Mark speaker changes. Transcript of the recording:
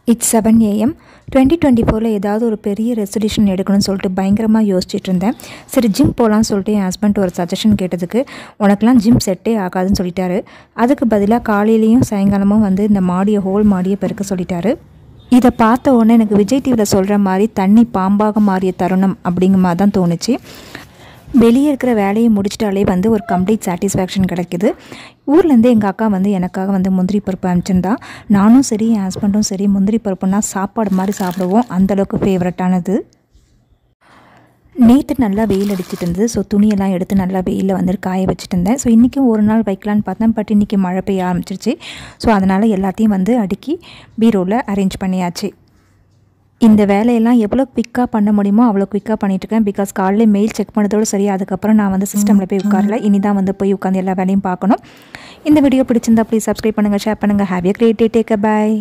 Speaker 1: it's seven AM twenty twenty ஃபோரில் ஏதாவது ஒரு பெரிய ரெசல்யூஷன் எடுக்கணும்னு சொல்லிட்டு பயங்கரமாக யோசிச்சுட்டு இருந்தேன் சரி ஜிம் போகலான்னு சொல்லிட்டு என் ஹஸ்பண்ட் ஒரு சஜஷன் கேட்டதுக்கு உனக்கெலாம் ஜிம் செட்டே ஆகாதுன்னு சொல்லிட்டாரு அதுக்கு பதிலாக காலையிலையும் சாயங்காலமும் வந்து இந்த மாடியை ஹோல் மாடியை பெருக்க சொல்லிட்டாரு இதை பார்த்த உடனே எனக்கு விஜய் டிவியில் சொல்கிற மாதிரி தண்ணி பாம்பாக மாறிய தருணம் அப்படிங்கிற மாதிரி தான் தோணுச்சு வெளியே இருக்கிற வேலையை முடிச்சிட்டாலே வந்து ஒரு கம்ப்ளீட் சாட்டிஸ்ஃபேக்ஷன் கிடைக்குது ஊர்லேருந்து எங்கள் அக்கா வந்து எனக்காக வந்து முந்திரி பருப்பு அனுப்பிச்சிருந்தா நானும் சரி என் ஹஸ்பண்டும் சரி முந்திரி பருப்புனா சாப்பாடு மாதிரி சாப்பிடுவோம் அந்தளவுக்கு ஃபேவரட்டானது நேற்று நல்லா வெயில் அடிச்சிட்டு இருந்தது ஸோ துணியெல்லாம் எடுத்து நல்லா வெயிலில் வந்து காய வச்சுட்டு இருந்தேன் ஸோ இன்றைக்கும் ஒரு நாள் வைக்கலான்னு பார்த்தேன் பட் இன்றைக்கி மழை பெய்ய ஆரம்பிச்சிருச்சு ஸோ அதனால் எல்லாத்தையும் வந்து அடுக்கி பீரோவில் அரேஞ்ச் பண்ணியாச்சு இந்த வேலையெல்லாம் எவ்வளோ குவிக்காக பண்ண முடியுமோ அவ்வளோ குவிக்காக பண்ணிட்டுருக்கேன் பிகாஸ் காலையில் மெயில் செக் பண்ணதோடு சரி அதுக்கப்புறம் நான் வந்து சிஸ்டமில் போய் உட்காரல இனி தான் வந்து போய் உட்காந்து எல்லா வேலையும் பார்க்கணும் இந்த வீடியோ பிடிச்சிருந்தா ப்ளீஸ் சப்ஸ்கிரைப் பண்ணுங்கள் ஷேர் பண்ணுங்கள் have a great day take a by